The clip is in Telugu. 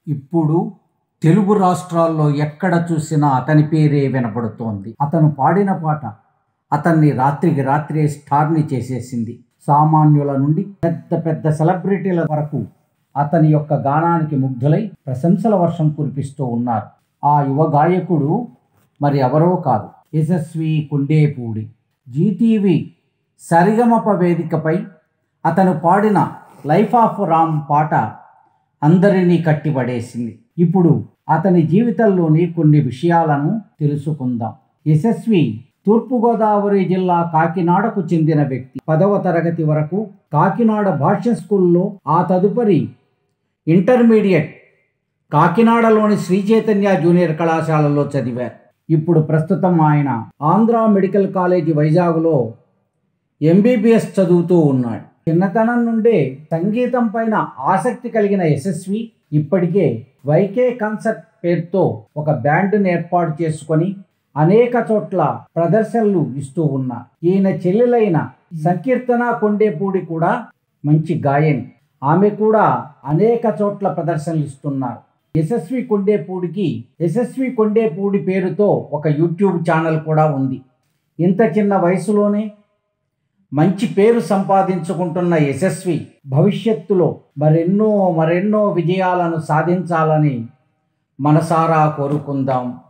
ఇప్పుడు తెలుగు రాష్ట్రాల్లో ఎక్కడ చూసినా అతని పేరే వినపడుతోంది అతను పాడిన పాట అతన్ని రాత్రికి రాత్రే స్టార్ని చేసేసింది సామాన్యుల నుండి పెద్ద పెద్ద సెలబ్రిటీల వరకు అతని యొక్క గానానికి ముగ్ధులై ప్రశంసల వర్షం కురిపిస్తూ ఉన్నారు ఆ యువ గాయకుడు మరి ఎవరో కాదు యశస్వి కుండేపూడి జీటీవీ సరిగమప వేదికపై అతను పాడిన లైఫ్ ఆఫ్ రామ్ పాట అందరినీ కట్టిపడేసింది ఇప్పుడు అతని జీవితంలోని కొన్ని విషయాలను తెలుసుకుందాం యశస్వి తూర్పుగోదావరి జిల్లా కాకినాడకు చెందిన వ్యక్తి పదవ తరగతి వరకు కాకినాడ భాష్య స్కూల్లో ఆ తదుపరి ఇంటర్మీడియట్ కాకినాడలోని శ్రీ చైతన్య జూనియర్ కళాశాలలో చదివారు ఇప్పుడు ప్రస్తుతం ఆయన ఆంధ్ర మెడికల్ కాలేజీ వైజాగ్లో ఎంబీబీఎస్ చదువుతూ ఉన్నాడు చిన్నతనం నుండే సంగీతం పైన ఆసక్తి కలిగిన యశస్వి ఇప్పటికే వైకే కన్సర్ట్ పేరుతో ఒక బ్యాండ్ని ఏర్పాటు చేసుకొని అనేక చోట్ల ప్రదర్శనలు ఇస్తూ ఉన్నారు ఈయన చెల్లెలైన సంకీర్తన కొండేపూడి కూడా మంచి గాయని ఆమె కూడా అనేక చోట్ల ప్రదర్శనలు ఇస్తున్నారు యశస్వి కొండేపూడికి యశస్వి కొండేపూడి పేరుతో ఒక యూట్యూబ్ ఛానల్ కూడా ఉంది ఇంత చిన్న వయసులోనే మంచి పేరు సంపాదించుకుంటున్న యశస్వి భవిష్యత్తులో మరెన్నో మరెన్నో విజయాలను సాధించాలని మనసారా కోరుకుందాం